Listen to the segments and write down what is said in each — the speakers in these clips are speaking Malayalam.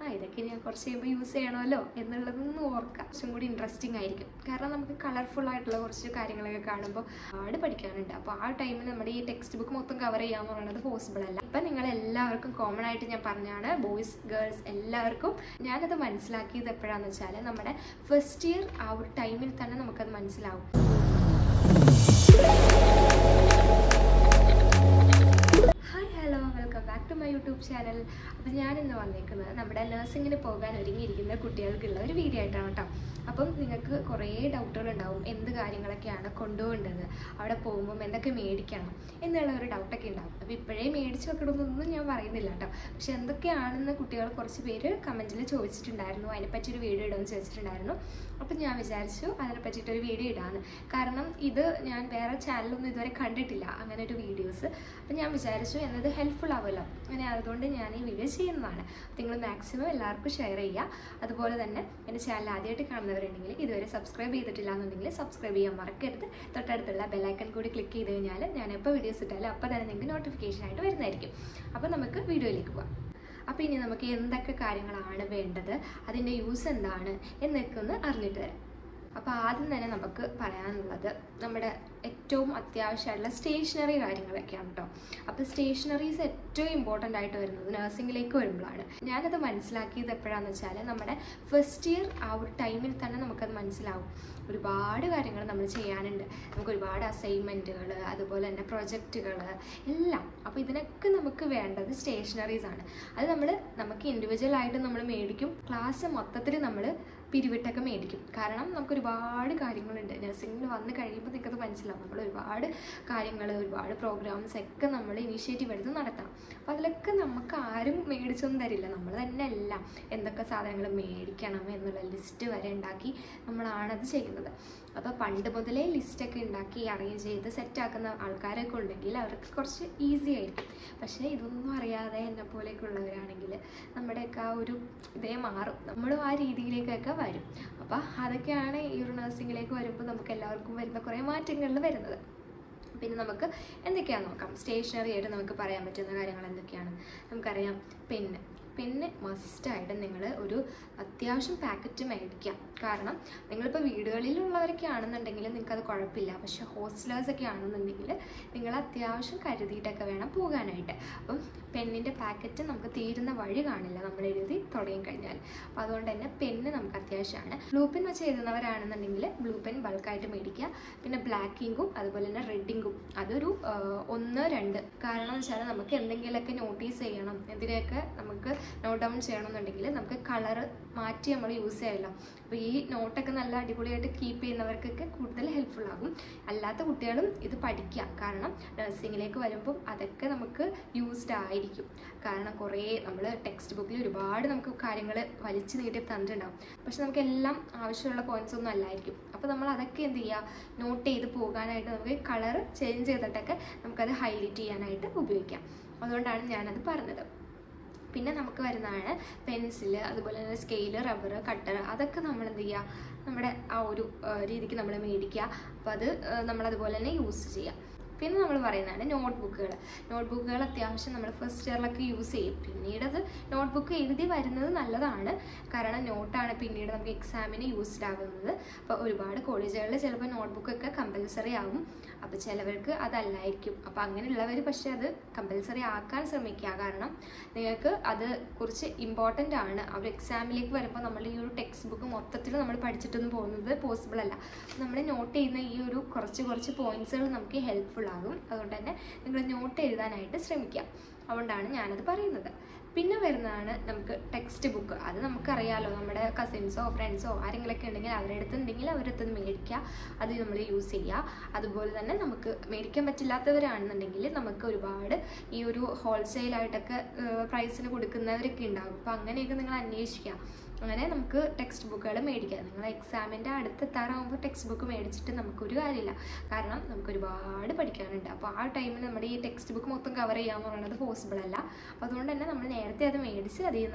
ആ ഇതൊക്കെ ഞാൻ കുറച്ച് കഴിയുമ്പോൾ യൂസ് ചെയ്യണമല്ലോ എന്നുള്ളതൊന്ന് ഓർക്കുക കുറച്ചും കൂടി ഇൻട്രസ്റ്റിംഗ് ആയിരിക്കും കാരണം നമുക്ക് കളർഫുൾ ആയിട്ടുള്ള കുറച്ച് കാര്യങ്ങളൊക്കെ കാണുമ്പോൾ ഒരുപാട് പഠിക്കാനുണ്ട് അപ്പോൾ ആ ടൈമിൽ നമ്മുടെ ഈ ടെക്സ്റ്റ് ബുക്ക് മൊത്തം കവർ ചെയ്യാന്ന് പറയുന്നത് പോസിബിൾ അല്ല ഇപ്പം നിങ്ങൾ എല്ലാവർക്കും കോമൺ ആയിട്ട് ഞാൻ പറഞ്ഞാണ് ബോയ്സ് ഗേൾസ് എല്ലാവർക്കും ഞാനത് മനസ്സിലാക്കിയത് എപ്പോഴാണെന്ന് വെച്ചാൽ നമ്മുടെ ഫസ്റ്റ് ഇയർ ആ ഒരു ടൈമിൽ തന്നെ നമുക്കത് മനസ്സിലാവും hi hello welcome back to my YouTube channel അപ്പോൾ ഞാനിന്ന് വന്നേക്കുന്നത് നമ്മുടെ നഴ്സിങ്ങിന് പോകാൻ ഒരുങ്ങിയിരിക്കുന്ന കുട്ടികൾക്കുള്ള ഒരു വീഡിയോ ആയിട്ടാണ് കേട്ടോ അപ്പം നിങ്ങൾക്ക് കുറേ ഡൗട്ടുകൾ ഉണ്ടാവും എന്ത് കാര്യങ്ങളൊക്കെയാണ് കൊണ്ടുപോകേണ്ടത് അവിടെ പോകുമ്പം എന്തൊക്കെ മേടിക്കണം എന്നുള്ള ഒരു ഡൗട്ടൊക്കെ ഉണ്ടാവും അപ്പോൾ ഇപ്പോഴേ മേടിച്ച് വെക്കണമെന്നൊന്നും ഞാൻ പറയുന്നില്ല കേട്ടോ പക്ഷെ എന്തൊക്കെയാണെന്ന് കുട്ടികൾ കുറച്ച് പേര് കമൻറ്റിൽ ചോദിച്ചിട്ടുണ്ടായിരുന്നു അതിനെപ്പറ്റി ഒരു വീഡിയോ ഇടുമെന്ന് ചോദിച്ചിട്ടുണ്ടായിരുന്നു അപ്പം ഞാൻ വിചാരിച്ചു അതിനെ പറ്റിയിട്ടൊരു വീഡിയോ ഇടാന്ന് കാരണം ഇത് ഞാൻ വേറെ ചാനലൊന്നും ഇതുവരെ കണ്ടിട്ടില്ല അങ്ങനെ ഒരു വീഡിയോസ് അപ്പം ഞാൻ വിചാരിച്ചു എന്നത് ഹെൽപ്ഫുൾ ആവുമല്ലോ അങ്ങനെ അതുകൊണ്ട് ഞാൻ ഈ വീഡിയോ ചെയ്യുന്നതാണ് നിങ്ങൾ മാക്സിമം എല്ലാവർക്കും ഷെയർ ചെയ്യുക അതുപോലെ തന്നെ എൻ്റെ ചാനൽ ആദ്യമായിട്ട് കാണുന്നവരുണ്ടെങ്കിൽ ഇതുവരെ സബ്സ്ക്രൈബ് ചെയ്തിട്ടില്ല എന്നുണ്ടെങ്കിൽ സബ്സ്ക്രൈബ് ചെയ്യാൻ മറക്കരുത് തൊട്ടടുത്തുള്ള ബെല്ലൈക്കൺ കൂടി ക്ലിക്ക് ചെയ്ത് കഴിഞ്ഞാൽ ഞാൻ എപ്പോൾ വീഡിയോസ് ഇട്ടാലും അപ്പോൾ തന്നെ നിങ്ങൾക്ക് നോട്ടിഫിക്കേഷൻ ആയിട്ട് വരുന്നതായിരിക്കും അപ്പോൾ നമുക്ക് വീഡിയോയിലേക്ക് പോകാം അപ്പോൾ ഇനി നമുക്ക് എന്തൊക്കെ കാര്യങ്ങളാണ് വേണ്ടത് അതിൻ്റെ യൂസ് എന്താണ് എന്നൊക്കെ ഒന്ന് അറിഞ്ഞിട്ട് തരാം അപ്പോൾ ആദ്യം തന്നെ നമുക്ക് പറയാനുള്ളത് നമ്മുടെ ഏറ്റവും അത്യാവശ്യമായിട്ടുള്ള സ്റ്റേഷനറി കാര്യങ്ങളൊക്കെയാണ് കേട്ടോ അപ്പോൾ സ്റ്റേഷനറീസ് ഏറ്റവും ഇമ്പോർട്ടൻ്റ് ആയിട്ട് വരുന്നത് നഴ്സിംഗിലേക്ക് വരുമ്പോഴാണ് ഞാനത് മനസ്സിലാക്കിയത് എപ്പോഴാണെന്ന് വെച്ചാൽ നമ്മുടെ ഫസ്റ്റ് ഇയർ ആ ഒരു ടൈമിൽ തന്നെ നമുക്കത് മനസ്സിലാവും ഒരുപാട് കാര്യങ്ങൾ നമ്മൾ ചെയ്യാനുണ്ട് നമുക്ക് ഒരുപാട് അസൈൻമെൻറ്റുകൾ അതുപോലെ തന്നെ പ്രൊജക്റ്റുകൾ എല്ലാം അപ്പോൾ ഇതിനൊക്കെ നമുക്ക് വേണ്ടത് സ്റ്റേഷനറീസ് ആണ് അത് നമ്മൾ നമുക്ക് ഇൻഡിവിജ്വൽ ആയിട്ട് നമ്മൾ മേടിക്കും ക്ലാസ് മൊത്തത്തിൽ നമ്മൾ പിരിവിട്ടൊക്കെ മേടിക്കും കാരണം നമുക്ക് ഒരുപാട് കാര്യങ്ങളുണ്ട് നഴ്സിംഗിൽ വന്ന് കഴിയുമ്പോൾ നിങ്ങൾക്കത് മനസ്സിലാവും നമ്മൾ ഒരുപാട് കാര്യങ്ങൾ ഒരുപാട് പ്രോഗ്രാംസ് ഒക്കെ നമ്മൾ ഇനീഷ്യേറ്റീവ് എടുത്ത് നടത്തണം അപ്പോൾ അതിലൊക്കെ നമുക്ക് ആരും മേടിച്ചൊന്നും തരില്ല നമ്മൾ തന്നെ എല്ലാം എന്തൊക്കെ സാധനങ്ങൾ മേടിക്കണം എന്നുള്ള ലിസ്റ്റ് വരെ ഉണ്ടാക്കി നമ്മളാണത് ചെയ്യുന്നത് അപ്പോൾ പണ്ട് മുതലേ ലിസ്റ്റൊക്കെ ഉണ്ടാക്കി അറേഞ്ച് ചെയ്ത് സെറ്റാക്കുന്ന ആൾക്കാരൊക്കെ ഉണ്ടെങ്കിൽ അവർക്ക് കുറച്ച് ഈസി ആയിരിക്കും പക്ഷേ ഇതൊന്നും അറിയാതെ എന്നെ പോലെയൊക്കെ ഉള്ളവരാണെങ്കിൽ നമ്മുടെയൊക്കെ ആ ഒരു ഇതേ മാറും നമ്മളും ആ രീതിയിലേക്കൊക്കെ വരും അപ്പോൾ അതൊക്കെയാണ് ഈ ഒരു നഴ്സിംഗിലേക്ക് വരുമ്പോൾ നമുക്ക് എല്ലാവർക്കും വരുന്ന കുറേ മാറ്റങ്ങളിൽ വരുന്നത് പിന്നെ നമുക്ക് എന്തൊക്കെയാണെന്ന് നോക്കാം സ്റ്റേഷനറി ആയിട്ട് നമുക്ക് പറയാൻ പറ്റുന്ന കാര്യങ്ങൾ എന്തൊക്കെയാണ് നമുക്കറിയാം പെന്ന് പെന്ന് മസ്റ്റായിട്ട് നിങ്ങൾ ഒരു അത്യാവശ്യം പാക്കറ്റ് മേടിക്കാം കാരണം നിങ്ങളിപ്പോൾ വീടുകളിലുള്ളവരൊക്കെ ആണെന്നുണ്ടെങ്കിൽ നിങ്ങൾക്കത് കുഴപ്പമില്ല പക്ഷേ ഹോസ്റ്റലേഴ്സൊക്കെ ആണെന്നുണ്ടെങ്കിൽ നിങ്ങൾ അത്യാവശ്യം കരുതിയിട്ടൊക്കെ വേണം പോകാനായിട്ട് അപ്പം പെന്നിൻ്റെ പാക്കറ്റ് നമുക്ക് തീരുന്ന വഴി കാണില്ല നമ്മൾ എഴുതി തുടങ്ങി കഴിഞ്ഞാൽ അപ്പോൾ അതുകൊണ്ട് തന്നെ പെന്ന് നമുക്ക് അത്യാവശ്യമാണ് ബ്ലൂ പെൻ വെച്ച് എഴുതുന്നവരാണെന്നുണ്ടെങ്കിൽ ബ്ലൂ പെൻ ബൾക്കായിട്ട് മേടിക്കുക പിന്നെ ബ്ലാക്ക് ഇങ്കും അതുപോലെ തന്നെ റെഡ് ഇങ്കും അതൊരു ആ, ഒന്ന് രണ്ട് കാരണം എന്ന് വെച്ചാൽ നമുക്ക് എന്തെങ്കിലുമൊക്കെ നോട്ടീസ് ചെയ്യണം എന്തിനെയൊക്കെ നമുക്ക് നോട്ട് ഡൗൺ ചെയ്യണമെന്നുണ്ടെങ്കിൽ നമുക്ക് കളറ് മാറ്റി നമ്മൾ യൂസ് ചെയ്യല്ലോ അപ്പോൾ ഈ നോട്ടൊക്കെ നല്ല അടിപൊളിയായിട്ട് കീപ്പ് ചെയ്യുന്നവർക്കൊക്കെ കൂടുതൽ ഹെൽപ്ഫുൾ ആകും അല്ലാത്ത കുട്ടികളും ഇത് പഠിക്കുക കാരണം നഴ്സിങ്ങിലേക്ക് വരുമ്പം അതൊക്കെ നമുക്ക് യൂസ്ഡ് ആയിരിക്കും കാരണം കുറേ നമ്മൾ ടെക്സ്റ്റ് ബുക്കിൽ ഒരുപാട് നമുക്ക് കാര്യങ്ങൾ വലിച്ചു നീട്ടി തന്നിട്ടുണ്ടാവും പക്ഷെ നമുക്ക് എല്ലാം ആവശ്യമുള്ള പോയിന്റ്സ് ഒന്നും അല്ലായിരിക്കും അപ്പോൾ നമ്മൾ അതൊക്കെ എന്ത് ചെയ്യുക നോട്ട് ചെയ്ത് പോകാനായിട്ട് നമുക്ക് കളർ ചേഞ്ച് ചെയ്തിട്ടൊക്കെ നമുക്കത് ഹൈലൈറ്റ് ചെയ്യാനായിട്ട് ഉപയോഗിക്കാം അതുകൊണ്ടാണ് ഞാനത് പറഞ്ഞത് പിന്നെ നമുക്ക് വരുന്നതാണ് പെൻസിൽ അതുപോലെ തന്നെ സ്കെയില് റബ്ബർ കട്ടർ അതൊക്കെ നമ്മൾ എന്ത് ചെയ്യുക നമ്മുടെ ആ ഒരു ആ, രീതിക്ക് നമ്മൾ മേടിക്കുക അപ്പോൾ അത് ആ, നമ്മളതുപോലെ തന്നെ യൂസ് ചെയ്യുക പിന്നെ നമ്മൾ പറയുന്നതാണ് നോട്ട് ബുക്കുകൾ നോട്ട് ബുക്കുകൾ അത്യാവശ്യം നമ്മൾ ഫസ്റ്റ് ഇയറിലൊക്കെ യൂസ് ചെയ്യും പിന്നീട് അത് നോട്ട് ബുക്ക് എഴുതി വരുന്നത് നല്ലതാണ് കാരണം നോട്ടാണ് പിന്നീട് നമുക്ക് എക്സാമിന് യൂസ്ഡ് ആകുന്നത് അപ്പോൾ ഒരുപാട് കോളേജുകളിൽ ചിലപ്പോൾ നോട്ട് ബുക്കൊക്കെ കമ്പൽസറി ആകും അപ്പോൾ ചിലവർക്ക് അതല്ലായിരിക്കും അപ്പോൾ അങ്ങനെയുള്ളവർ പക്ഷേ അത് കമ്പൽസറി ആക്കാൻ ശ്രമിക്കുക കാരണം നിങ്ങൾക്ക് അത് കുറച്ച് ഇമ്പോർട്ടൻ്റ് ആണ് ആ ഒരു എക്സാമിലേക്ക് വരുമ്പോൾ നമ്മൾ ഈ ഒരു ടെക്സ്റ്റ് ബുക്ക് മൊത്തത്തിൽ നമ്മൾ പഠിച്ചിട്ടൊന്നും പോകുന്നത് പോസിബിൾ അല്ല നമ്മൾ നോട്ട് ചെയ്യുന്ന ഈ ഒരു കുറച്ച് കുറച്ച് പോയിന്റ്സുകൾ നമുക്ക് ഹെൽപ്ഫുൾ ആകും അതുകൊണ്ട് തന്നെ നിങ്ങൾ നോട്ട് എഴുതാനായിട്ട് ശ്രമിക്കുക അതുകൊണ്ടാണ് ഞാനത് പറയുന്നത് പിന്നെ വരുന്നതാണ് നമുക്ക് ടെക്സ്റ്റ് ബുക്ക് അത് നമുക്കറിയാലോ നമ്മുടെ കസിൻസോ ഫ്രണ്ട്സോ ആരെങ്കിലുമൊക്കെ ഉണ്ടെങ്കിൽ അവരുടെ അടുത്ത് ഉണ്ടെങ്കിൽ അവരുടെ അടുത്ത് നിന്ന് മേടിക്കുക അത് നമ്മൾ യൂസ് ചെയ്യുക അതുപോലെ തന്നെ നമുക്ക് മേടിക്കാൻ പറ്റില്ലാത്തവരാണെന്നുണ്ടെങ്കിൽ നമുക്ക് ഒരുപാട് ഈ ഒരു ഹോൾസെയിലായിട്ടൊക്കെ പ്രൈസിന് കൊടുക്കുന്നവരൊക്കെ ഉണ്ടാകും അപ്പോൾ അങ്ങനെയൊക്കെ നിങ്ങൾ അന്വേഷിക്കുക അങ്ങനെ നമുക്ക് ടെക്സ്റ്റ് ബുക്കുകൾ മേടിക്കാം നിങ്ങൾ എക്സാമിൻ്റെ അടുത്തെത്താറാകുമ്പോൾ ടെക്സ്റ്റ് ബുക്ക് മേടിച്ചിട്ട് നമുക്കൊരു കാര്യമില്ല കാരണം നമുക്ക് ഒരുപാട് പഠിക്കാനുണ്ട് അപ്പോൾ ആ ടൈമിൽ നമ്മുടെ ഈ ടെക്സ്റ്റ് ബുക്ക് മൊത്തം കവർ ചെയ്യാന്ന് പറയുന്നത് പോസിബിൾ അല്ല അപ്പോൾ അതുകൊണ്ട് തന്നെ നമ്മൾ നേരത്തെ അത് മേടിച്ച് അതിൽ നിന്നൊക്കെ നമ്മൾ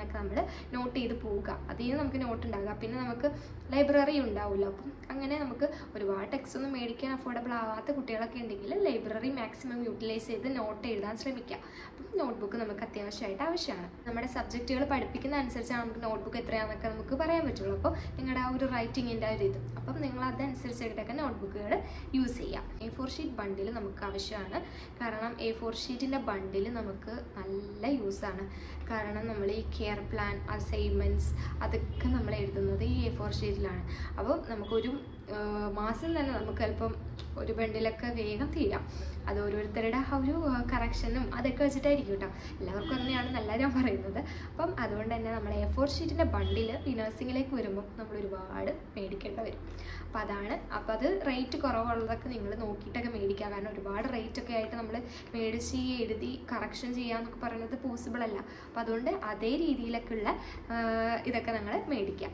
നോട്ട് ചെയ്ത് പോവുക അതിൽ നിന്ന് നമുക്ക് നോട്ട് ഉണ്ടാകുക പിന്നെ നമുക്ക് ലൈബ്രറി ഉണ്ടാവില്ല അപ്പം അങ്ങനെ നമുക്ക് ഒരുപാട് ടെക്സ്റ്റ് ഒന്നും മേടിക്കാൻ അഫോർഡബിൾ ആവാത്ത കുട്ടികളൊക്കെ ഉണ്ടെങ്കിൽ ലൈബ്രറി മാക്സിമം യൂട്ടിലൈസ് ചെയ്ത് നോട്ട് എഴുതാൻ ശ്രമിക്കുക അപ്പം നോട്ട്ബുക്ക് നമുക്ക് അത്യാവശ്യമായിട്ട് ആവശ്യമാണ് നമ്മുടെ സബ്ജക്റ്റുകൾ പഠിപ്പിക്കുന്ന അനുസരിച്ചാണ് നമുക്ക് നോട്ട്ബുക്ക് എത്രയാണെന്നൊക്കെ നമുക്ക് പറയാൻ പറ്റുള്ളൂ അപ്പോൾ നിങ്ങളുടെ ആ ഒരു റൈറ്റിങ്ങിൻ്റെ ഒരു ഇത് അപ്പം നിങ്ങൾ അതനുസരിച്ചായിട്ടൊക്കെ നോട്ട്ബുക്കുകൾ യൂസ് ചെയ്യാം എ ഫോർ ഷീറ്റ് ബണ്ടിൽ നമുക്ക് ആവശ്യമാണ് കാരണം എ ഫോർ ഷീറ്റിൻ്റെ ബണ്ടിൽ നമുക്ക് നല്ല യൂസാണ് കാരണം നമ്മൾ ഈ കെയർ പ്ലാൻ അസൈൻമെൻറ്റ്സ് അതൊക്കെ നമ്മൾ എഴുതുന്നത് ഈ എ ഫോർ ഷീറ്റിലാണ് അപ്പോൾ നമുക്കൊരു ആ, മാസം തന്നെ നമുക്ക് ചിലപ്പം ഒരു ബണ്ടിലൊക്കെ വേഗം തീരാം അത് ഓരോരുത്തരുടെ ആ ഒരു കറക്ഷനും അതൊക്കെ വെച്ചിട്ടായിരിക്കും കേട്ടോ എല്ലാവർക്കും അങ്ങനെയാണെന്നല്ല ഞാൻ പറയുന്നത് അപ്പം അതുകൊണ്ട് തന്നെ നമ്മൾ എ ഫോർ ഷീറ്റിൻ്റെ ബണ്ടിൽ ഈ നഴ്സിങ്ങിലേക്ക് വരുമ്പോൾ നമ്മൾ ഒരുപാട് മേടിക്കേണ്ടി വരും അപ്പോൾ അതാണ് അപ്പോൾ അത് റേറ്റ് കുറവുള്ളതൊക്കെ നിങ്ങൾ നോക്കിയിട്ടൊക്കെ മേടിക്കുക കാരണം ഒരുപാട് റേറ്റ് ഒക്കെ ആയിട്ട് നമ്മൾ മേടിച്ച് ഈ എഴുതി കറക്ഷൻ ചെയ്യാന്നൊക്കെ പറയുന്നത് പോസിബിൾ അല്ല അപ്പോൾ അതുകൊണ്ട് അതേ രീതിയിലൊക്കെയുള്ള ആ, ഇതൊക്കെ നിങ്ങൾ മേടിക്കുക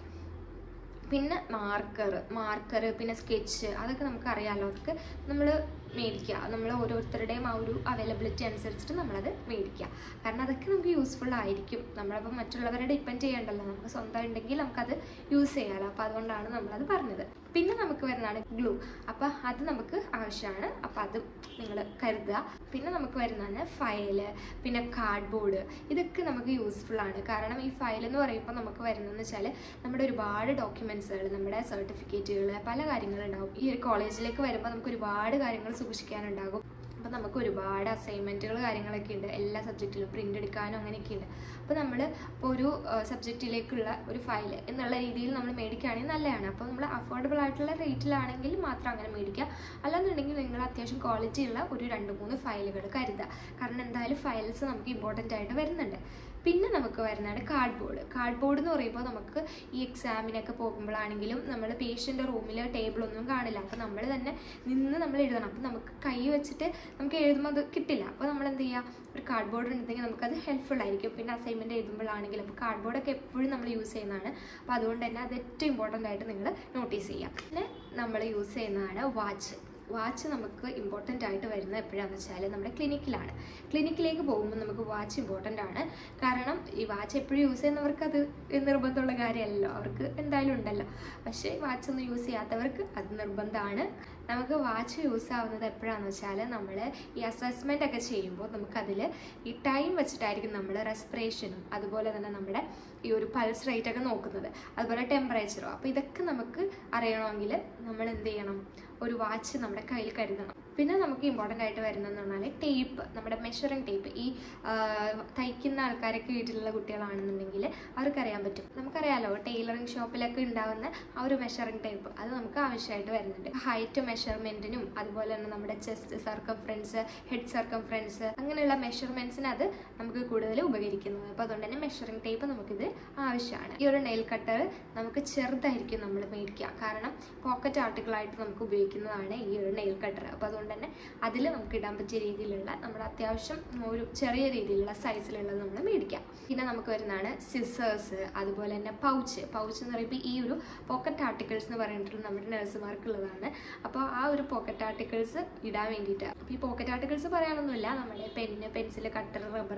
പിന്നെ മാർക്കർ മാർക്കർ പിന്നെ സ്കെച്ച് അതൊക്കെ നമുക്ക് അറിയാമല്ലോ അതൊക്കെ നമ്മൾ മേടിക്കുക നമ്മൾ ഓരോരുത്തരുടെയും ആ ഒരു അവൈലബിലിറ്റി അനുസരിച്ചിട്ട് നമ്മളത് മേടിക്കുക കാരണം അതൊക്കെ നമുക്ക് യൂസ്ഫുൾ ആയിരിക്കും നമ്മളപ്പോൾ മറ്റുള്ളവരെ ഡിപ്പെൻഡ് ചെയ്യണ്ടല്ലോ നമുക്ക് സ്വന്തം ഉണ്ടെങ്കിൽ നമുക്കത് യൂസ് ചെയ്യാമല്ലോ അപ്പോൾ അതുകൊണ്ടാണ് നമ്മളത് പറഞ്ഞത് പിന്നെ നമുക്ക് വരുന്നതാണ് ഗ്ലൂ അപ്പോൾ അത് നമുക്ക് ആവശ്യമാണ് അപ്പോൾ അത് നിങ്ങൾ കരുതുക പിന്നെ നമുക്ക് വരുന്നതാണ് ഫയല് പിന്നെ കാർഡ്ബോർഡ് ഇതൊക്കെ നമുക്ക് യൂസ്ഫുൾ ആണ് കാരണം ഈ ഫയൽ എന്ന് പറയുമ്പോൾ നമുക്ക് വരുന്നതെന്ന് വെച്ചാൽ നമ്മുടെ ഒരുപാട് ഡോക്യുമെൻറ്റ്സുകൾ നമ്മുടെ സർട്ടിഫിക്കറ്റുകൾ പല കാര്യങ്ങളുണ്ടാവും ഈ ഒരു കോളേജിലേക്ക് വരുമ്പോൾ നമുക്ക് ഒരുപാട് കാര്യങ്ങൾ സൂക്ഷിക്കാനുണ്ടാകും അപ്പോൾ നമുക്ക് ഒരുപാട് അസൈൻമെൻറ്റുകൾ കാര്യങ്ങളൊക്കെ ഉണ്ട് എല്ലാ സബ്ജക്റ്റിലും പ്രിൻ്റ് എടുക്കാനും അങ്ങനെയൊക്കെ ഉണ്ട് അപ്പോൾ നമ്മൾ ഇപ്പോൾ ഒരു സബ്ജക്റ്റിലേക്കുള്ള ഒരു ഫയൽ എന്നുള്ള രീതിയിൽ നമ്മൾ മേടിക്കുകയാണെങ്കിൽ നല്ലതാണ് അപ്പോൾ നമ്മൾ അഫോർഡബിൾ ആയിട്ടുള്ള റേറ്റിലാണെങ്കിൽ മാത്രം അങ്ങനെ മേടിക്കുക അല്ലാന്നുണ്ടെങ്കിൽ നിങ്ങൾ അത്യാവശ്യം ക്വാളിറ്റി ഉള്ള ഒരു രണ്ട് മൂന്ന് ഫയലുകൾ കരുതുക കാരണം എന്തായാലും ഫയൽസ് നമുക്ക് ഇമ്പോർട്ടൻ്റ് ആയിട്ട് വരുന്നുണ്ട് പിന്നെ നമുക്ക് വരുന്നതാണ് കാർഡ്ബോർഡ് കാർഡ്ബോർഡ് എന്ന് പറയുമ്പോൾ നമുക്ക് ഈ എക്സാമിനൊക്കെ പോകുമ്പോഴാണെങ്കിലും നമ്മൾ പേഷ്യൻ്റെ റൂമിൽ ടേബിളൊന്നും കാണില്ല അപ്പോൾ നമ്മൾ തന്നെ നിന്ന് നമ്മൾ എഴുതണം അപ്പോൾ നമുക്ക് കൈ വെച്ചിട്ട് നമുക്ക് എഴുതുമ്പോൾ അത് കിട്ടില്ല അപ്പോൾ നമ്മൾ എന്ത് ചെയ്യുക ഒരു കാർഡ്ബോർഡ് ഉണ്ടെങ്കിൽ നമുക്കത് ഹെൽപ്ഫുൾ ആയിരിക്കും പിന്നെ അസൈൻമെൻറ്റ് എഴുതുമ്പോഴാണെങ്കിലും അപ്പോൾ കാർഡ്ബോർഡൊക്കെ എപ്പോഴും നമ്മൾ യൂസ് ചെയ്യുന്നതാണ് അപ്പോൾ അതുകൊണ്ട് തന്നെ അത് ഏറ്റവും ഇമ്പോർട്ടൻ്റ് ആയിട്ട് നിങ്ങൾ നോട്ടീസ് ചെയ്യുക പിന്നെ നമ്മൾ യൂസ് ചെയ്യുന്നതാണ് വാച്ച് വാച്ച് നമുക്ക് ഇമ്പോർട്ടൻ്റ് ആയിട്ട് വരുന്നത് എപ്പോഴാണെന്ന് വെച്ചാൽ നമ്മുടെ ക്ലിനിക്കിലാണ് ക്ലിനിക്കിലേക്ക് പോകുമ്പോൾ നമുക്ക് വാച്ച് ഇമ്പോർട്ടൻ്റ് ആണ് കാരണം ഈ വാച്ച് എപ്പോഴും യൂസ് ചെയ്യുന്നവർക്ക് അത് നിർബന്ധമുള്ള കാര്യമല്ലല്ലോ അവർക്ക് എന്തായാലും ഉണ്ടല്ലോ പക്ഷേ വാച്ച് ഒന്നും യൂസ് ചെയ്യാത്തവർക്ക് അത് നിർബന്ധമാണ് നമുക്ക് വാച്ച് യൂസ് ആവുന്നത് എപ്പോഴാണെന്ന് വെച്ചാൽ നമ്മൾ ഈ അസസ്മെൻ്റ് ഒക്കെ ചെയ്യുമ്പോൾ നമുക്കതിൽ ഈ ടൈം വെച്ചിട്ടായിരിക്കും നമ്മൾ റെസ്പിറേഷനും അതുപോലെ തന്നെ നമ്മുടെ ഈ ഒരു പൾസ് റേറ്റ് ഒക്കെ നോക്കുന്നത് അതുപോലെ ടെമ്പറേച്ചറോ അപ്പോൾ ഇതൊക്കെ നമുക്ക് അറിയണമെങ്കിൽ നമ്മൾ എന്ത് ചെയ്യണം ഒരു വാച്ച് നമ്മുടെ കയ്യിൽ കരുതണം പിന്നെ നമുക്ക് ഇമ്പോർട്ടൻ്റ് ആയിട്ട് വരുന്നതെന്ന് പറഞ്ഞാൽ ടേപ്പ് നമ്മുടെ മെഷറിംഗ് ടേപ്പ് ഈ ആ, തയ്ക്കുന്ന ആൾക്കാരൊക്കെ വീട്ടിലുള്ള കുട്ടികളാണെന്നുണ്ടെങ്കിൽ അവർക്കറിയാൻ പറ്റും നമുക്കറിയാലോ ടൈലറിങ് ഷോപ്പിലൊക്കെ ഉണ്ടാവുന്ന ആ ഒരു മെഷറിംഗ് ടേപ്പ് അത് നമുക്ക് ആവശ്യമായിട്ട് വരുന്നുണ്ട് ഹൈറ്റ് മെഷർമെൻറ്റിനും അതുപോലെ തന്നെ നമ്മുടെ ചെസ്റ്റ് സർക്കംഫറൻസ് ഹെഡ് സർക്കംഫറൻസ് അങ്ങനെയുള്ള മെഷർമെൻറ്റ്സിന് അത് നമുക്ക് കൂടുതൽ ഉപകരിക്കുന്നത് അപ്പോൾ അതുകൊണ്ട് തന്നെ മെഷറിംഗ് ടേപ്പ് നമുക്കിത് ആവശ്യമാണ് ഈ ഒരു നെയിൽ കട്ടർ നമുക്ക് ചെറുതായിരിക്കും നമ്മൾ മേടിക്കുക കാരണം പോക്കറ്റ് ആർട്ടിക്കിളായിട്ട് നമുക്ക് ഉപയോഗിക്കുന്നതാണ് ഈ ഒരു നെയിൽ കട്ടർ അപ്പോൾ അതുകൊണ്ട് തന്നെ അതിൽ നമുക്ക് ഇടാൻ പറ്റിയ രീതിയിലുള്ള നമ്മുടെ അത്യാവശ്യം ഒരു ചെറിയ രീതിയിലുള്ള സൈസിലുള്ളത് നമ്മൾ മേടിക്കാം പിന്നെ നമുക്ക് വരുന്നതാണ് സിസേഴ്സ് അതുപോലെ തന്നെ പൗച്ച് പൗച്ച് എന്ന് പറയുമ്പോൾ ഈ ഒരു പോക്കറ്റ് ആർട്ടിക്കിൾസ് എന്ന് പറഞ്ഞിട്ടുള്ള നമ്മുടെ നഴ്സുമാർക്കുള്ളതാണ് അപ്പോൾ ആ ഒരു പോക്കറ്റ് ആർട്ടിക്കിൾസ് ഇടാൻ വേണ്ടിയിട്ട് അപ്പോൾ ഈ പോക്കറ്റ് ആർട്ടിക്കിൾസ് പറയാനൊന്നുമില്ല നമ്മുടെ പെന്ന് പെൻസിൽ കട്ടർ റബ്ബർ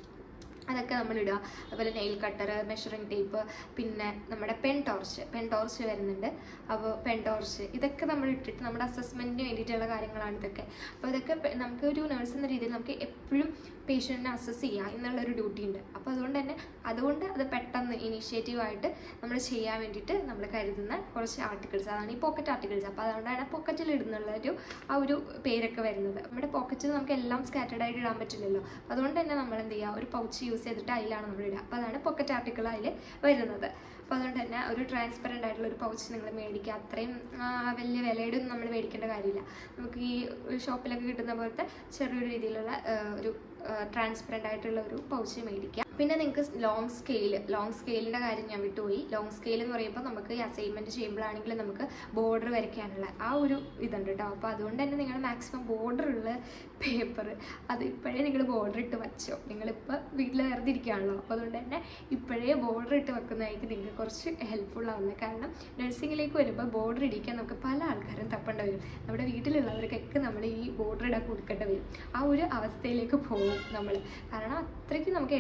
അതൊക്കെ നമ്മൾ ഇടുക അതുപോലെ നെയിൽ കട്ടർ മെഷറിംഗ് ടേപ്പ് പിന്നെ നമ്മുടെ പെൻ ടോർച്ച് പെൻ ടോർച്ച് വരുന്നുണ്ട് അപ്പോൾ പെൻ ടോർച്ച് ഇതൊക്കെ നമ്മൾ ഇട്ടിട്ട് നമ്മുടെ അസസ്മെൻറ്റിന് വേണ്ടിയിട്ടുള്ള കാര്യങ്ങളാണ് ഇതൊക്കെ അപ്പോൾ ഇതൊക്കെ പെ- നമുക്ക് ഒരു നേഴ്സ് എന്ന രീതിയിൽ നമുക്ക് എപ്പോഴും പേഷ്യൻറ്റിനെ അസസ് ചെയ്യുക എന്നുള്ളൊരു ഡ്യൂട്ടി ഉണ്ട് അപ്പോൾ അതുകൊണ്ട് തന്നെ അതുകൊണ്ട് അത് പെട്ടെന്ന് ഇനീഷ്യേറ്റീവായിട്ട് നമ്മൾ ചെയ്യാൻ വേണ്ടിയിട്ട് നമ്മൾ കരുതുന്ന കുറച്ച് ആർട്ടിക്കിൾസ് അതാണ് ഈ പോക്കറ്റ് ആർട്ടിക്കിൾസ് അപ്പോൾ അതുകൊണ്ടാണ് പോക്കറ്റിൽ ഇടുന്നുള്ള ഒരു ആ ഒരു പേരൊക്കെ വരുന്നത് നമ്മുടെ പോക്കറ്റിൽ നമുക്ക് എല്ലാം സ്കാറ്റേഡ് ആയിട്ട് ഇടാൻ പറ്റില്ലല്ലോ അതുകൊണ്ട് തന്നെ നമ്മൾ എന്ത് ചെയ്യുക ഒരു പൗച്ച് യൂസ് ചെയ്തിട്ട് അതിലാണ് നമ്മൾ ഇടുക അപ്പോൾ അതാണ് പോക്കറ്റ് ആർട്ടിക്കിൾ അതിൽ വരുന്നത് അപ്പോൾ അതുകൊണ്ട് തന്നെ ഒരു ട്രാൻസ്പെറൻ്റ് ആയിട്ടുള്ള ഒരു പൗച്ച് നിങ്ങൾ മേടിക്കുക അത്രയും ആ, വലിയ വിലയുടെ ഒന്നും നമ്മൾ മേടിക്കേണ്ട കാര്യമില്ല നമുക്ക് ഈ ഷോപ്പിലൊക്കെ കിട്ടുന്ന പോലത്തെ ചെറിയൊരു രീതിയിലുള്ള ആ, ഒരു ട്രാൻസ്പെറൻ്റ് ആയിട്ടുള്ള ഒരു പൗച്ച് മേടിക്കുക പിന്നെ നിങ്ങൾക്ക് ലോങ് സ്കെയിൽ ലോങ് സ്കെയിലിൻ്റെ കാര്യം ഞാൻ വിട്ടുപോയി ലോങ് സ്കെയിൽ എന്ന് പറയുമ്പോൾ നമുക്ക് ഈ അസൈൻമെൻറ്റ് ചെയ്യുമ്പോഴാണെങ്കിൽ നമുക്ക് ബോർഡർ വരയ്ക്കാനുള്ള ആ ഒരു ഇതുണ്ട് കേട്ടോ അപ്പോൾ അതുകൊണ്ട് തന്നെ നിങ്ങൾ മാക്സിമം ബോർഡർ ഉള്ള പേപ്പർ അത് ഇപ്പോഴേ നിങ്ങൾ ബോർഡർ ഇട്ട് വെച്ചോ നിങ്ങളിപ്പോൾ വീട്ടിൽ വെറുതെ ഇരിക്കുകയാണല്ലോ അപ്പോൾ അതുകൊണ്ട് തന്നെ ഇപ്പോഴേ ബോർഡർ ഇട്ട് വെക്കുന്നതായിരിക്കും നിങ്ങൾക്ക് കുറച്ച് ഹെൽപ്ഫുൾ ആവുന്നത് കാരണം നഴ്സിങ്ങിലേക്ക് വരുമ്പോൾ ബോർഡർ ഇടിക്കാൻ നമുക്ക് പല ആൾക്കാരും തപ്പേണ്ടി വരും നമ്മുടെ വീട്ടിലുള്ളവർക്കൊക്കെ നമ്മൾ ഈ ബോർഡർ ഇടാൻ കൊടുക്കേണ്ടി വരും ആ ഒരു അവസ്ഥയിലേക്ക് പോകും നമ്മൾ കാരണം അത്രയ്ക്ക് നമുക്ക് എഴുതാനുണ്ടാവും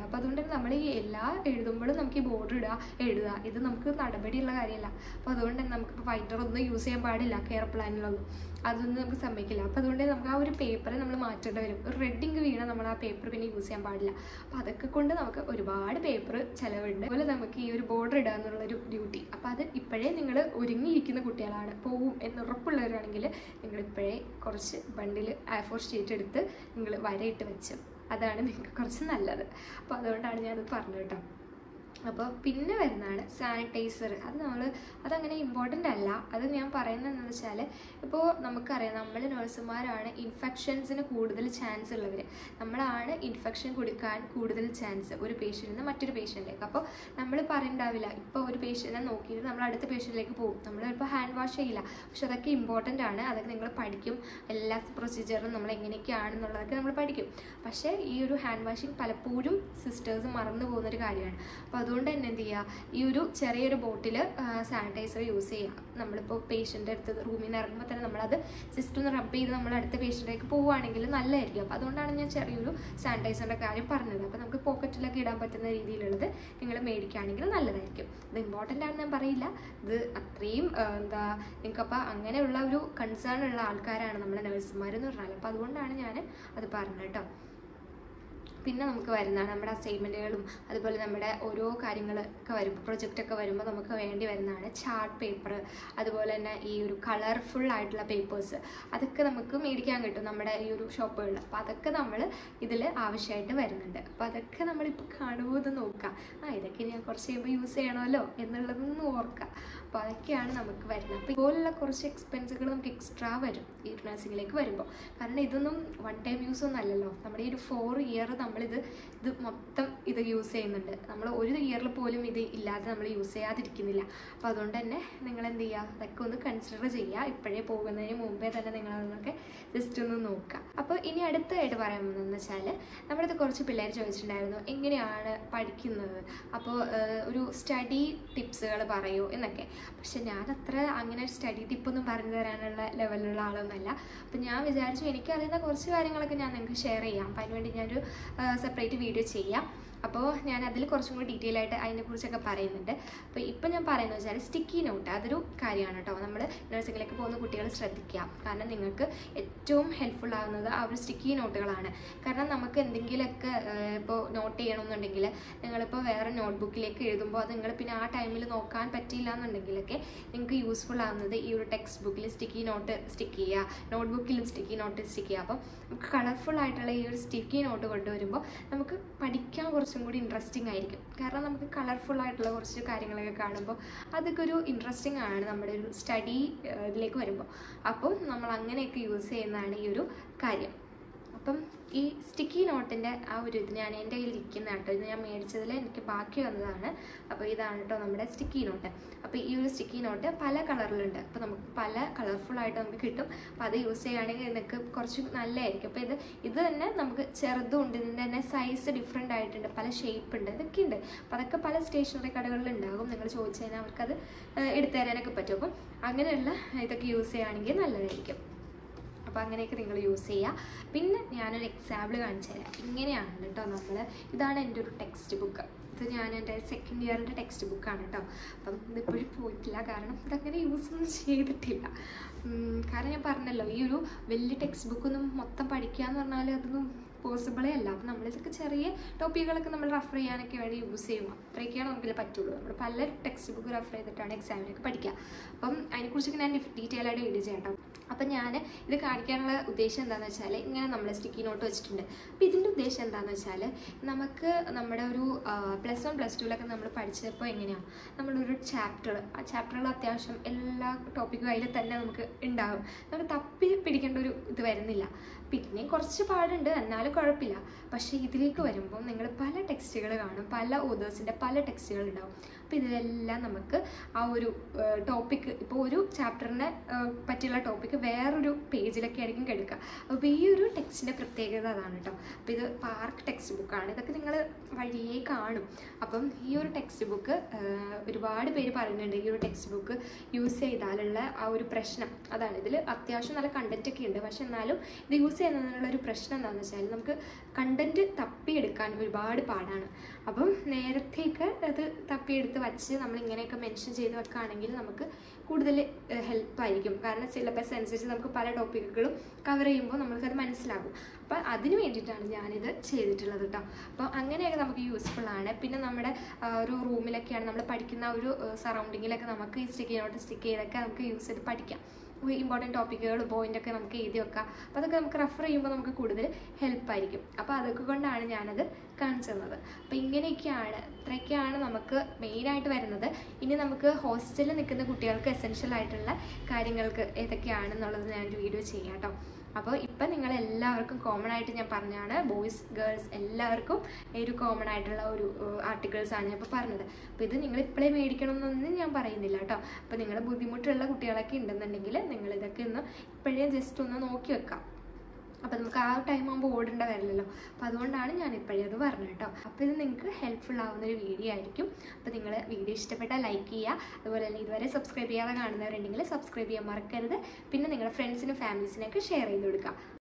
അപ്പോൾ അതുകൊണ്ട് തന്നെ നമ്മൾ ഈ എല്ലാ എഴുതുമ്പോഴും നമുക്ക് ഈ ബോർഡർ ഇടുക എഴുതുക ഇത് നമുക്ക് നടപടിയുള്ള കാര്യമല്ല അപ്പോൾ അതുകൊണ്ട് തന്നെ നമുക്ക് ഫൈറ്റർ ഒന്നും യൂസ് ചെയ്യാൻ പാടില്ല കെയർ പ്ലാനിലൊന്നും അതൊന്നും നമുക്ക് സമ്മതിക്കില്ല അപ്പോൾ അതുകൊണ്ട് നമുക്ക് ആ ഒരു പേപ്പർ നമ്മൾ മാറ്റേണ്ടി വരും ഒരു റെഡിങ് വീണ നമ്മൾ ആ പേപ്പർ പിന്നെ യൂസ് ചെയ്യാൻ പാടില്ല അപ്പോൾ അതൊക്കെ കൊണ്ട് നമുക്ക് ഒരുപാട് പേപ്പർ ചിലവുണ്ട് അതുപോലെ നമുക്ക് ഈ ഒരു ബോർഡർ ഇടുക എന്നുള്ളൊരു ഡ്യൂട്ടി അപ്പോൾ അത് ഇപ്പോഴേ നിങ്ങൾ ഒരുങ്ങിയിരിക്കുന്ന കുട്ടികളാണ് പോവും എന്ന് ഉറപ്പുള്ളവരാണെങ്കിൽ നിങ്ങൾ ഇപ്പോഴേ കുറച്ച് ബണ്ടിൽ ആ ഫോർ ഷീറ്റ് എടുത്ത് നിങ്ങൾ വരയിട്ട് വെച്ചു അതാണ് നിങ്ങൾക്ക് കുറച്ച് നല്ലത് അപ്പോൾ അതുകൊണ്ടാണ് ഞാനത് പറഞ്ഞത് കേട്ടോ അപ്പോൾ പിന്നെ വരുന്നതാണ് സാനിറ്റൈസർ അത് നമ്മൾ അതങ്ങനെ ഇമ്പോർട്ടൻ്റ് അല്ല അത് ഞാൻ പറയുന്നത് എന്താണെന്ന് വെച്ചാൽ ഇപ്പോൾ നമുക്കറിയാം നമ്മൾ നഴ്സുമാരാണ് ഇൻഫെക്ഷൻസിന് കൂടുതൽ ചാൻസ് ഉള്ളവർ നമ്മളാണ് ഇൻഫെക്ഷൻ കൊടുക്കാൻ കൂടുതൽ ചാൻസ് ഒരു പേഷ്യൻറ്റിൽ നിന്ന് മറ്റൊരു പേഷ്യൻറ്റിലേക്ക് അപ്പോൾ നമ്മൾ പറയണ്ടാവില്ല ഇപ്പോൾ ഒരു പേഷ്യൻറ്റിനെ നോക്കിയിട്ട് നമ്മൾ അടുത്ത പേഷ്യൻറ്റിലേക്ക് പോകും നമ്മൾ ഇപ്പോൾ ഹാൻഡ് വാഷ് ചെയ്യില്ല പക്ഷെ അതൊക്കെ ഇമ്പോർട്ടൻ്റ് ആണ് അതൊക്കെ നിങ്ങൾ പഠിക്കും എല്ലാ പ്രൊസീജിയറും നമ്മൾ എങ്ങനെയൊക്കെയാണെന്നുള്ളതൊക്കെ നമ്മൾ പഠിക്കും പക്ഷേ ഈ ഒരു ഹാൻഡ് വാഷിങ് പലപ്പോഴും സിസ്റ്റേഴ്സ് മറന്നു പോകുന്നൊരു കാര്യമാണ് അപ്പോൾ അതുകൊണ്ട് തന്നെ എന്ത് ചെയ്യുക ഈ ഒരു ചെറിയൊരു ബോട്ടിൽ സാനിറ്റൈസർ യൂസ് ചെയ്യുക നമ്മളിപ്പോൾ പേഷ്യൻ്റെ അടുത്ത് റൂമിൽ നിന്ന് ഇറങ്ങുമ്പോൾ തന്നെ നമ്മളത് ജസ്റ്റ് ഒന്ന് റബ്ബ് ചെയ്ത് നമ്മൾ അടുത്ത പേഷ്യൻറ്റിലേക്ക് പോവുകയാണെങ്കിൽ നല്ലതായിരിക്കും അപ്പോൾ അതുകൊണ്ടാണ് ഞാൻ ചെറിയൊരു സാനിറ്റൈസറിൻ്റെ കാര്യം പറഞ്ഞത് അപ്പോൾ നമുക്ക് പോക്കറ്റിലൊക്കെ ഇടാൻ പറ്റുന്ന രീതിയിലുള്ളത് നിങ്ങൾ മേടിക്കുകയാണെങ്കിൽ നല്ലതായിരിക്കും ഇത് ഇമ്പോർട്ടൻ്റ് ആണെന്ന് ഞാൻ പറയില്ല ഇത് അത്രയും ആ, എന്താ നിങ്ങൾക്കപ്പോൾ അങ്ങനെയുള്ള ഒരു കൺസേൺ ഉള്ള ആൾക്കാരാണ് നമ്മളെ നഴ്സുമാരെന്ന് പറഞ്ഞാൽ അപ്പോൾ അതുകൊണ്ടാണ് ഞാൻ അത് പറഞ്ഞത് കേട്ടോ പിന്നെ നമുക്ക് വരുന്നതാണ് നമ്മുടെ അസൈൻമെൻറ്റുകളും അതുപോലെ നമ്മുടെ ഓരോ കാര്യങ്ങളൊക്കെ വരുമ്പോൾ പ്രൊജക്റ്റൊക്കെ വരുമ്പോൾ നമുക്ക് വേണ്ടി വരുന്നതാണ് ചാർട്ട് പേപ്പർ അതുപോലെ തന്നെ ഈ ഒരു കളർഫുൾ ആയിട്ടുള്ള പേപ്പേഴ്സ് അതൊക്കെ നമുക്ക് മേടിക്കാൻ കിട്ടും നമ്മുടെ ഈ ഒരു ഷോപ്പുകളിൽ അപ്പോൾ അതൊക്കെ നമ്മൾ ഇതിൽ ആവശ്യമായിട്ട് വരുന്നുണ്ട് അപ്പോൾ അതൊക്കെ നമ്മളിപ്പോൾ കാണുമ്പോൾ ഇത് നോക്കാം ആ ഇതൊക്കെ ഞാൻ കുറച്ച് കഴിയുമ്പോൾ യൂസ് ചെയ്യണമല്ലോ എന്നുള്ളതൊന്ന് ഓർക്കാം അപ്പോൾ അതൊക്കെയാണ് നമുക്ക് വരുന്നത് അപ്പോൾ ഇതുപോലുള്ള കുറച്ച് എക്സ്പെൻസുകൾ നമുക്ക് എക്സ്ട്രാ വരും ഈ നഴ്സിംഗിലേക്ക് വരുമ്പോൾ കാരണം ഇതൊന്നും വൺ ടൈം യൂസ് ഒന്നും അല്ലല്ലോ നമ്മുടെ ഈ ഒരു ഫോർ ഇയർ നമ്മളിത് ഇത് മൊത്തം ഇത് യൂസ് ചെയ്യുന്നുണ്ട് നമ്മൾ ഒരു ഇയറിൽ പോലും ഇത് ഇല്ലാതെ നമ്മൾ യൂസ് ചെയ്യാതിരിക്കുന്നില്ല അപ്പോൾ അതുകൊണ്ട് തന്നെ നിങ്ങൾ എന്ത് ചെയ്യുക അതൊക്കെ ഒന്ന് കൺസിഡർ ചെയ്യുക ഇപ്പോഴേ പോകുന്നതിന് മുമ്പേ തന്നെ നിങ്ങൾ അതൊക്കെ ജസ്റ്റ് ഒന്ന് നോക്കുക അപ്പോൾ ഇനി അടുത്തതായിട്ട് പറയാൻ പോകുന്നതെന്ന് വെച്ചാൽ നമ്മുടെ അടുത്ത് കുറച്ച് പിള്ളേർ ചോദിച്ചിട്ടുണ്ടായിരുന്നു എങ്ങനെയാണ് പഠിക്കുന്നത് അപ്പോൾ ഏഹ്, ഒരു സ്റ്റഡി ടിപ്സുകൾ പറയൂ എന്നൊക്കെ പക്ഷെ ഞാൻ അത്ര അങ്ങനെ സ്റ്റഡി ടിപ്പൊന്നും പറഞ്ഞു തരാനുള്ള ലെവലിലുള്ള ആളൊന്നുമല്ല അപ്പം ഞാൻ വിചാരിച്ചു എനിക്കറിയുന്ന കുറച്ച് കാര്യങ്ങളൊക്കെ ഞാൻ നിങ്ങൾക്ക് ഷെയർ ചെയ്യാം അപ്പം അതിനുവേണ്ടി ഞാനൊരു സെപ്പറേറ്റ് വീഡിയോ ചെയ്യാം അപ്പോൾ ഞാൻ അതിൽ കുറച്ചും കൂടി ഡീറ്റെയിൽ ആയിട്ട് അതിനെക്കുറിച്ചൊക്കെ പറയുന്നുണ്ട് അപ്പോൾ ഇപ്പം ഞാൻ പറയുന്നത് വെച്ചാൽ സ്റ്റിക്കി നോട്ട് അതൊരു കാര്യമാണ് കേട്ടോ നമ്മൾ നഴ്സിംഗിലേക്ക് പോകുന്ന കുട്ടികൾ ശ്രദ്ധിക്കുക കാരണം നിങ്ങൾക്ക് ഏറ്റവും ഹെൽപ്ഫുൾ ആവുന്നത് ആ ഒരു സ്റ്റിക്കി നോട്ടുകളാണ് കാരണം നമുക്ക് എന്തെങ്കിലുമൊക്കെ ഇപ്പോൾ നോട്ട് ചെയ്യണമെന്നുണ്ടെങ്കിൽ നിങ്ങളിപ്പോൾ വേറെ നോട്ട്ബുക്കിലേക്ക് എഴുതുമ്പോൾ അത് നിങ്ങൾ പിന്നെ ആ ടൈമിൽ നോക്കാൻ പറ്റില്ല എന്നുണ്ടെങ്കിലൊക്കെ നിങ്ങൾക്ക് യൂസ്ഫുൾ ആവുന്നത് ഈ ഒരു ടെക്സ്റ്റ് ബുക്കിൽ സ്റ്റിക്കി നോട്ട് സ്റ്റിക്ക് ചെയ്യുക നോട്ട്ബുക്കിലും സ്റ്റിക്കി നോട്ട് സ്റ്റിക്ക് ചെയ്യുക അപ്പം നമുക്ക് കളർഫുൾ ആയിട്ടുള്ള ഈ ഒരു സ്റ്റിക്കി നോട്ട് കൊണ്ടുവരുമ്പോൾ നമുക്ക് പഠിക്കാൻ കുറച്ചും കൂടി ഇൻട്രസ്റ്റിംഗ് ആയിരിക്കും കാരണം നമുക്ക് കളർഫുൾ ആയിട്ടുള്ള കുറച്ച് കാര്യങ്ങളൊക്കെ കാണുമ്പോൾ അതൊക്കെ ഒരു ഇൻട്രസ്റ്റിംഗ് ആണ് നമ്മുടെ ഒരു സ്റ്റഡി ഇതിലേക്ക് വരുമ്പോൾ അപ്പം നമ്മൾ അങ്ങനെയൊക്കെ യൂസ് ചെയ്യുന്നതാണ് ഈ ഒരു കാര്യം അപ്പം ഈ സ്റ്റിക്കി നോട്ടിൻ്റെ ആ ഒരു ഇത് ഞാൻ എൻ്റെ കയ്യിൽ ഇരിക്കുന്ന കേട്ടോ ഇത് ഞാൻ മേടിച്ചതിൽ എനിക്ക് ബാക്കി വന്നതാണ് അപ്പോൾ ഇതാണ് കേട്ടോ നമ്മുടെ സ്റ്റിക്കി നോട്ട് അപ്പോൾ ഈ ഒരു സ്റ്റിക്കി നോട്ട് പല കളറിലുണ്ട് അപ്പോൾ നമുക്ക് പല കളർഫുൾ ആയിട്ട് നമുക്ക് കിട്ടും അപ്പോൾ അത് യൂസ് ചെയ്യുകയാണെങ്കിൽ നിങ്ങൾക്ക് കുറച്ച് നല്ലതായിരിക്കും അപ്പോൾ ഇത് ഇത് തന്നെ നമുക്ക് ചെറുതും ഉണ്ട് ഇതിൻ്റെ തന്നെ സൈസ് ഡിഫറെൻ്റ് ആയിട്ടുണ്ട് പല ഷേപ്പ് ഉണ്ട് ഇതൊക്കെ ഉണ്ട് അപ്പോൾ അതൊക്കെ പല സ്റ്റേഷനറി കടകളിൽ ഉണ്ടാകും നിങ്ങൾ ചോദിച്ചു കഴിഞ്ഞാൽ അവർക്കത് ഏഹ്, എടുത്തു തരാനൊക്കെ പറ്റും അപ്പം അങ്ങനെയുള്ള ഇതൊക്കെ യൂസ് ചെയ്യുകയാണെങ്കിൽ നല്ലതായിരിക്കും അപ്പോൾ അങ്ങനെയൊക്കെ നിങ്ങൾ യൂസ് ചെയ്യുക പിന്നെ ഞാനൊരു എക്സാമ്പിൾ കാണിച്ചു തരാം ഇങ്ങനെയാണ് കേട്ടോ നമ്മൾ ഇതാണ് എൻ്റെ ഒരു ടെക്സ്റ്റ് ബുക്ക് ഇത് ഞാൻ എൻ്റെ സെക്കൻഡ് ഇയറിൻ്റെ ടെക്സ്റ്റ് ബുക്കാണ് കേട്ടോ അപ്പം ഇതിപ്പോഴും പോയിട്ടില്ല കാരണം ഇതങ്ങനെ യൂസ് ഒന്നും ചെയ്തിട്ടില്ല ഉം, കാരണം ഞാൻ പറഞ്ഞല്ലോ ഈ ഒരു വലിയ ടെക്സ്റ്റ് ബുക്കൊന്നും മൊത്തം പഠിക്കുക എന്ന് പറഞ്ഞാൽ അതൊന്നും പോസിബിളേ അല്ല അപ്പം നമ്മളിതൊക്കെ ചെറിയ ടോപ്പിക്കുകളൊക്കെ നമ്മൾ റെഫർ ചെയ്യാനൊക്കെ വേണ്ടി യൂസ് ചെയ്യും അത്രയൊക്കെയാണ് നമുക്കിത് പറ്റുള്ളൂ നമ്മൾ പല ടെക്സ്റ്റ് ബുക്ക് റെഫർ ചെയ്തിട്ടാണ് എക്സാമിനൊക്കെ പഠിക്കുക അപ്പം അതിനെക്കുറിച്ചൊക്കെ ഞാൻ ഡീറ്റെയിൽ ആയിട്ട് വീഡിയോ ചെയ്യാം കേട്ടോ അപ്പം ഞാൻ ഇത് കാണിക്കാനുള്ള ഉദ്ദേശം എന്താണെന്ന് വെച്ചാൽ ഇങ്ങനെ നമ്മൾ സ്റ്റിക്കി നോട്ട് വെച്ചിട്ടുണ്ട് അപ്പോൾ ഇതിൻ്റെ ഉദ്ദേശം എന്താണെന്ന് വെച്ചാൽ നമുക്ക് നമ്മുടെ ഒരു പ്ലസ് വൺ പ്ലസ് ടുവിലൊക്കെ നമ്മൾ പഠിച്ചപ്പോൾ എങ്ങനെയാണ് നമ്മളൊരു ചാപ്റ്റർ ആ ചാപ്റ്ററുകൾ അത്യാവശ്യം എല്ലാ ടോപ്പിക്കും അതിൽ തന്നെ നമുക്ക് ഉണ്ടാകും നമുക്ക് തപ്പി പിടിക്കേണ്ട ഒരു ഇത് വരുന്നില്ല പിന്നെയും കുറച്ച് പാടുണ്ട് എന്നാലും കുഴപ്പമില്ല പക്ഷേ ഇതിലേക്ക് വരുമ്പോൾ നിങ്ങൾ പല ടെക്സ്റ്റുകൾ കാണും പല ഓതേഴ്സിൻ്റെ പല ടെക്സ്റ്റുകൾ ഉണ്ടാവും അപ്പോൾ ഇതിലെല്ലാം നമുക്ക് ആ ഒരു ടോപ്പിക്ക് ഇപ്പോൾ ഒരു ചാപ്റ്ററിനെ പറ്റിയുള്ള ടോപ്പിക്ക് വേറൊരു പേജിലൊക്കെ ആയിരിക്കും കിടക്കുക അപ്പോൾ ഈ ഒരു ടെക്സ്റ്റിൻ്റെ പ്രത്യേകത അതാണ് കേട്ടോ അപ്പോൾ ഇത് പാർക്ക് ടെക്സ്റ്റ് ബുക്കാണ് ഇതൊക്കെ നിങ്ങൾ വഴിയേ കാണും അപ്പം ഈ ഒരു ടെക്സ്റ്റ് ബുക്ക് ഒരുപാട് പേര് പറയുന്നുണ്ട് ഈ ഒരു ടെക്സ്റ്റ് ബുക്ക് യൂസ് ചെയ്താലുള്ള ആ ഒരു പ്രശ്നം അതാണ് ഇതിൽ അത്യാവശ്യം നല്ല കണ്ടന്റ് ഒക്കെ ഉണ്ട് പക്ഷെ എന്നാലും ഇത് യൂസ് യൂസ് ചെയ്യുന്നതിനുള്ള ഒരു പ്രശ്നം എന്താണെന്ന് വെച്ചാൽ നമുക്ക് കണ്ടൻറ്റ് തപ്പിയെടുക്കാൻ ഒരുപാട് പാടാണ് അപ്പം നേരത്തേക്ക് അത് തപ്പിയെടുത്ത് വച്ച് നമ്മൾ ഇങ്ങനെയൊക്കെ മെൻഷൻ ചെയ്ത് വെക്കുകയാണെങ്കിൽ നമുക്ക് കൂടുതൽ ഹെൽപ്പായിരിക്കും കാരണം സിലബസ് അനുസരിച്ച് നമുക്ക് പല ടോപ്പിക്കുകളും കവർ ചെയ്യുമ്പോൾ നമുക്കത് മനസ്സിലാകും അപ്പോൾ അതിന് വേണ്ടിയിട്ടാണ് ഞാനിത് ചെയ്തിട്ടുള്ളത് കേട്ടോ അപ്പോൾ അങ്ങനെയൊക്കെ നമുക്ക് യൂസ്ഫുൾ ആണ് പിന്നെ നമ്മുടെ ആ, ഒരു റൂമിലൊക്കെയാണ് നമ്മൾ പഠിക്കുന്ന ഒരു സറൗണ്ടിങ്ങിലൊക്കെ നമുക്ക് ഈ സ്റ്റിക്കി നോട്ട് സ്റ്റിക്ക് ചെയ്തൊക്കെ നമുക്ക് യൂസ് ചെയ്ത് പഠിക്കാം ഇമ്പോർട്ടൻറ്റ് ടോപ്പിക്കുകൾ പോയിൻ്റൊക്കെ നമുക്ക് എഴുതി വെക്കാം അപ്പോൾ അതൊക്കെ നമുക്ക് റെഫർ ചെയ്യുമ്പോൾ നമുക്ക് കൂടുതൽ ഹെൽപ്പായിരിക്കും അപ്പോൾ അതൊക്കെ കൊണ്ടാണ് ഞാനത് കാണിച്ചു തന്നത് അപ്പോൾ ഇങ്ങനെയൊക്കെയാണ് ഇത്രയൊക്കെയാണ് നമുക്ക് മെയിനായിട്ട് വരുന്നത് ഇനി നമുക്ക് ഹോസ്റ്റലിൽ നിൽക്കുന്ന കുട്ടികൾക്ക് എസെൻഷ്യൽ ആയിട്ടുള്ള കാര്യങ്ങൾക്ക് ഏതൊക്കെയാണെന്നുള്ളത് ഞാനൊരു വീഡിയോ ചെയ്യാം കേട്ടോ അപ്പോൾ ഇപ്പം നിങ്ങൾ എല്ലാവർക്കും കോമൺ ആയിട്ട് ഞാൻ പറഞ്ഞാണ് ബോയ്സ് ഗേൾസ് എല്ലാവർക്കും ഈ ഒരു കോമൺ ആയിട്ടുള്ള ഒരു ആർട്ടിക്കിൾസ് ആണ് ഞാൻ ഇപ്പോൾ പറഞ്ഞത് അപ്പോൾ ഇത് നിങ്ങൾ ഇപ്പോഴേ മേടിക്കണം എന്നൊന്നും ഞാൻ പറയുന്നില്ല കേട്ടോ അപ്പോൾ നിങ്ങൾ ബുദ്ധിമുട്ടുള്ള കുട്ടികളൊക്കെ ഉണ്ടെന്നുണ്ടെങ്കിൽ നിങ്ങൾ ഇതൊക്കെ ഒന്ന് ഇപ്പോഴേ ജസ്റ്റ് ഒന്ന് നോക്കി വെക്കാം അപ്പോൾ നമുക്ക് ആ ടൈം ആകുമ്പോൾ ഓടേണ്ട വരില്ലല്ലോ അപ്പോൾ അതുകൊണ്ടാണ് ഞാൻ ഇപ്പോഴേ അത് പറഞ്ഞത് കേട്ടോ അപ്പോൾ ഇത് നിങ്ങൾക്ക് ഹെൽപ്ഫുൾ ആവുന്ന ഒരു വീഡിയോ ആയിരിക്കും അപ്പോൾ നിങ്ങൾ വീഡിയോ ഇഷ്ടപ്പെട്ടാൽ ലൈക്ക് ചെയ്യുക അതുപോലെ തന്നെ ഇതുവരെ സബ്സ്ക്രൈബ് ചെയ്യാതെ കാണുന്നവരുണ്ടെങ്കിൽ സബ്സ്ക്രൈബ് ചെയ്യാൻ മറക്കരുത് പിന്നെ നിങ്ങളുടെ ഫ്രണ്ട്സിനും ഫാമിലീസിനൊക്കെ ഷെയർ ചെയ്ത് കൊടുക്കുക